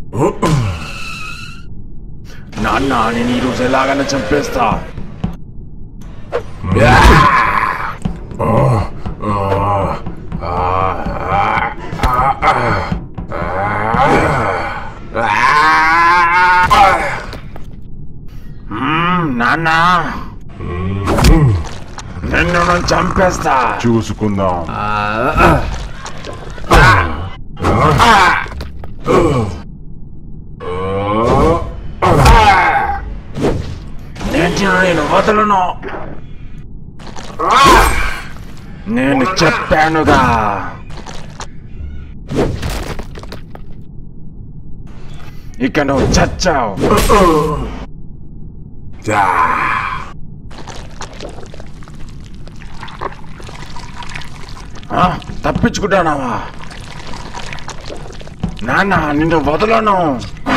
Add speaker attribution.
Speaker 1: నాన్న నేను ఈరోజు ఎలాగైనా చంపేస్తా మ్మ్, నాన్న నిన్ను నేను చంపేస్తా
Speaker 2: చూసుకుందాం
Speaker 1: నేను నేను వదలను నేను చెప్పానుగా ఇక నువ్వు చచ్చావు ఆ, తప్పించుకుంటానావా నాన్న నిన్ను వదలను